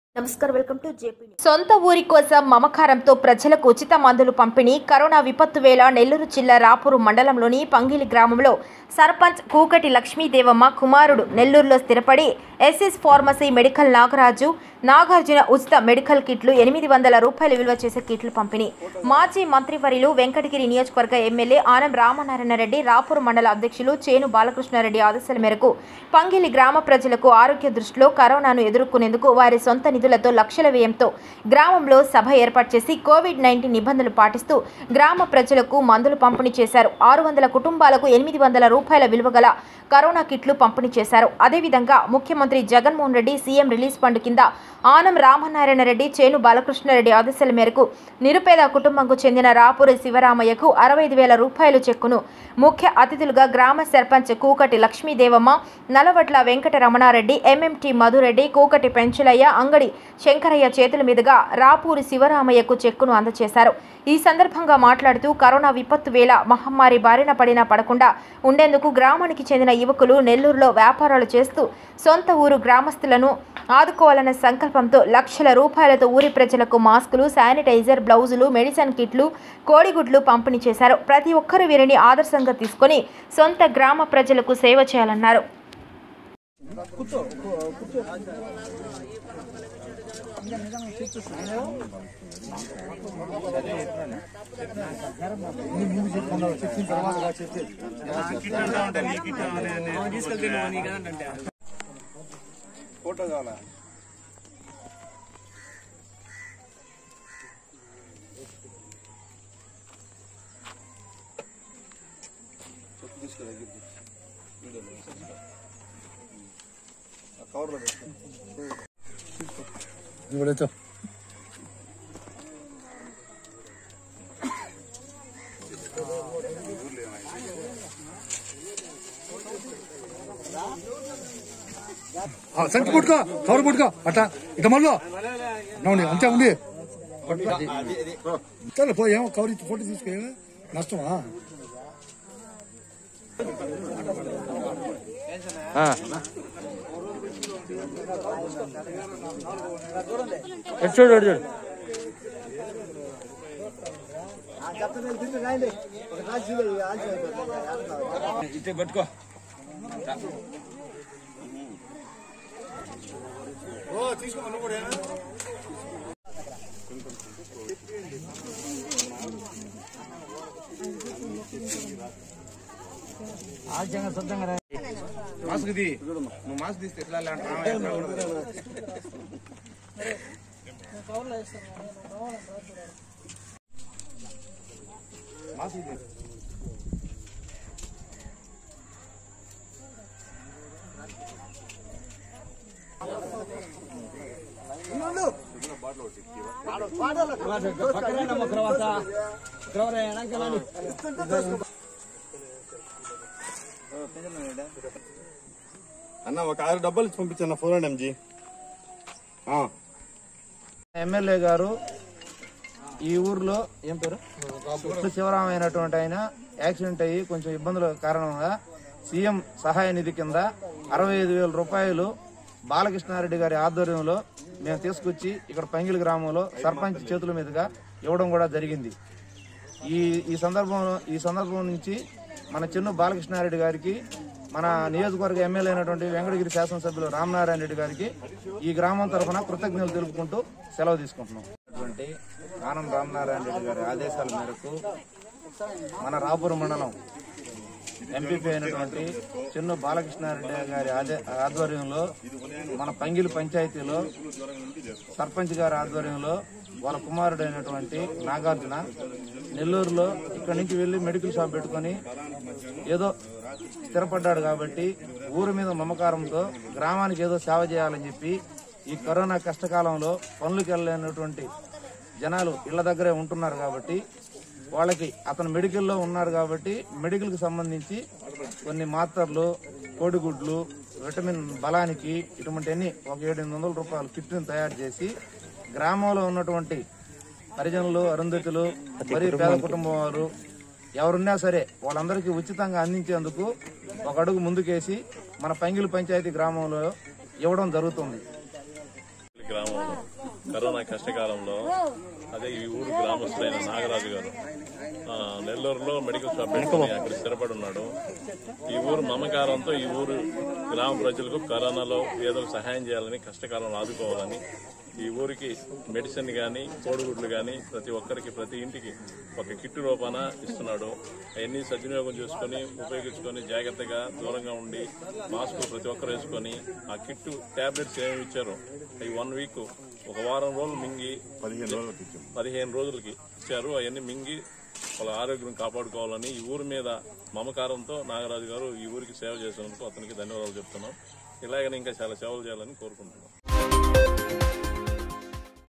నమస్కారం welcome to JP news. సొంత ఊరి కోసం మమకారంతో ప్రజలకు ఉచిత మందులు పంపిణీ కరోనా విపత్తు వేళ నెల్లూరు జిల్లా రాపూరు మండలంలోని పంగిలి గ్రామంలో సర్పంచ్ కూకటి లక్ష్మీదేవమ్మ కుమారుడు నెల్లూరులో స్థిరపడి SS pharmacy medical Nagaraju Nagarjuna ఉచిత మెడికల్ కిట్లు ఎనిమిది వందల రూపాయలు విలువ చేసే కిట్లు పంపిణీ మాజీ మంత్రివర్యులు వెంకటగిరి నియోజకవర్గ ఎమ్మెల్యే ఆనం రామనారాయణ రెడ్డి రాపూరు మండల అధ్యక్షులు చేను బాలకృష్ణారెడ్డి ఆదేశాల మేరకు పంగిలి గ్రామ ప్రజలకు ఆరోగ్య దృష్టిలో కరోనాను ఎదుర్కొనేందుకు వారి సొంత నిధులతో లక్షల వ్యయంతో గ్రామంలో సభ ఏర్పాటు చేసి కోవిడ్ నైన్టీన్ నిబంధనలు పాటిస్తూ గ్రామ ప్రజలకు మందులు పంపిణీ చేశారు ఆరు వందల కుటుంబాలకు ఎనిమిది వందల రూపాయల విలువ గల కరోనా కిట్లు పంపిణీ చేశారు అదేవిధంగా ముఖ్యమంత్రి Jaganmohan Reddy CM relief fund కింద ఆనం రామనారాయణ రెడ్డి చేను బాలకృష్ణారెడ్డి ఆదేశాల మేరకు నిరుపేద కుటుంబంకు చెందిన రాపూరి శివరామయ్యకు అరవై ఐదు వేల రూపాయలు చెక్కును ముఖ్య అతిథులుగా గ్రామ సర్పంచ్ కూకటి లక్ష్మీదేవమ్మ నలవట్ల వెంకట రమణారెడ్డి ఎంఎంటి మధురెడ్డి కూకటి పెంచులయ్య అంగడి శంకరయ్య చేతుల మీదుగా రాపూరి శివరామయ్యకు చెక్కును అందజేశారు ఈ సందర్భంగా మాట్లాడుతూ కరోనా విపత్తు వేళ మహమ్మారి బారిన పడినా పడకుండా ఉండేందుకు గ్రామానికి చెందిన యువకులు నెల్లూరులో వ్యాపారాలు చేస్తూ సొంత ఊరు గ్రామస్తులను ఆదుకోవాలన్న సంకల్పంతో లక్షల రూపాయలతో ఊరి ప్రజలకు మాస్కులు శానిటైజర్ బ్లౌజులు మెడిసిన్ కిట్లు కోడిగుడ్లు పంపిణీ చేశారు ప్రతి ఒక్కరూ వీరిని ఆదర్శంగా తీసుకొని సొంత గ్రామ ప్రజలకు సేవ చేయాలన్నారు ఫోటో కావాలా చెప్పు తీసుకో దగ్గరికి వీడియోలో ఆ కవర్లో పెట్టు ఇప్పుడైతే సంచి పుట్టుకో కవర్ పుట్టుకో అట్లా ఇట మళ్ళీ నవ్వు అంతే ఉంది సరే పో ఏమో కవర్ ఇచ్చి ఫోటో తీసుకో ఏమో నష్టమా చూడు చూడు ఇట్టే పట్టుకో ఓ తీసుకో నువ్వు కూడా ఏనా? మాస్క్ తీ నువ్వు మాస్క్ తీస్తే ఎట్లా అంటావు మాస్క్ తీ అన్న ఒక ఆరు డబ్బాలు ఇచ్చి పంపించన్న ఫోర్ అండ్ ఎంజీ ఎమ్మెల్యే గారు ఈ ఊర్లో ఏం పేరు పుట్టు శివరామ అయినటువంటి ఆయన యాక్సిడెంట్ అయ్యి కొంచెం ఇబ్బందుల కారణంగా సీఎం సహాయ నిధి కింద అరవై ఐదు వేల రూపాయలు బాలకృష్ణారెడ్డి గారి ఆధ్వర్యంలో మేము తీసుకొచ్చి ఇక్కడ పంగిలి గ్రామంలో సర్పంచ్ చేతుల మీదుగా ఇవ్వడం కూడా జరిగింది ఈ ఈ సందర్భంలో ఈ సందర్భం నుంచి మన చిన్ను బాలకృష్ణారెడ్డి గారికి మన నియోజకవర్గ ఎమ్మెల్యే అయినటువంటి వెంకటగిరి శాసనసభ్యులు రామనారాయణ రెడ్డి గారికి ఈ గ్రామం తరఫున కృతజ్ఞతలు తెలుపుకుంటూ సెలవు తీసుకుంటున్నాం అటువంటి ఆనం రామనారాయణ రెడ్డి గారి ఆదేశాల మేరకు మన రాపూర్ మండలం ఎంపీపీ అయినటువంటి చిన్ను బాలకృష్ణారెడ్డి గారి ఆదే- ఆధ్వర్యంలో మన పంగిలి పంచాయతీలో సర్పంచ్ గారి ఆధ్వర్యంలో వాళ్ళ కుమారుడు అయినటువంటి నాగార్జున నెల్లూరులో ఇక్కడి నుంచి వెళ్లి మెడికల్ షాప్ పెట్టుకొని ఏదో స్థిరపడ్డాడు కాబట్టి ఊరి మీద మమకారంతో గ్రామానికి ఏదో సేవ చేయాలని చెప్పి ఈ కరోనా కష్టకాలంలో పనులకు వెళ్ళలేనటువంటి జనాలు ఇళ్ల దగ్గరే ఉంటున్నారు కాబట్టి వాళ్ళకి అతను మెడికల్లో ఉన్నారు కాబట్టి మెడికల్కి సంబంధించి కొన్ని మాత్రలు కోడిగుడ్లు విటమిన్ బలానికి ఇటువంటివన్నీ ఒక ఏడు ఎనిమిది వందల రూపాయల కిట్ని తయారు చేసి గ్రామంలో ఉన్నటువంటి హరిజనులు అరుంధతులు మరియు పేద కుటుంబం వారు ఎవరున్నా సరే వాళ్ళందరికీ ఉచితంగా అందించేందుకు ఒక అడుగు ముందుకేసి మన పంగిలి పంచాయతీ గ్రామంలో ఇవ్వడం జరుగుతుంది గ్రామంలో కరోనా కష్టకాలంలో అదే ఈ ఊరు గ్రామస్తులైన నాగరాజు గారు ఆ, నెల్లూరులో మెడికల్ షాప్ పెట్టుకుని అక్కడ స్థిరపడి ఉన్నాడు ఈ ఊరు మమకారంతో ఈ ఊరు గ్రామ ప్రజలకు కరోనాలో ఏదో ఒక సహాయం చేయాలని కష్టకాలంలో ఆదుకోవాలని ఈ ఊరికి మెడిసిన్ గాని కోడిగుడ్లు గాని ప్రతి ఒక్కరికి ప్రతి ఇంటికి ఒక కిట్టు రూపాన ఇస్తున్నాడు అవన్నీ సద్వినియోగం చేసుకొని ఉపయోగించుకొని జాగ్రత్తగా దూరంగా ఉండి మాస్క్ ప్రతి ఒక్కరు వేసుకొని ఆ కిట్టు టాబ్లెట్స్ ఏమి ఇచ్చారో అవి వన్ వీక్ ఒక వారం రోజులు మింగి పదిహేను రోజులకి ఇచ్చాం పదిహేను రోజులకి ఇచ్చారు అవన్నీ మింగి వాళ్ళ ఆరోగ్యం కాపాడుకోవాలని ఈ ఊరి మీద మమకారంతో నాగరాజు గారు ఈ ఊరికి సేవ చేసినందుకు అతనికి ధన్యవాదాలు చెప్తున్నాం ఇలాగనే ఇంకా చాలా సేవలు చేయాలని కోరుకుంటున్నాం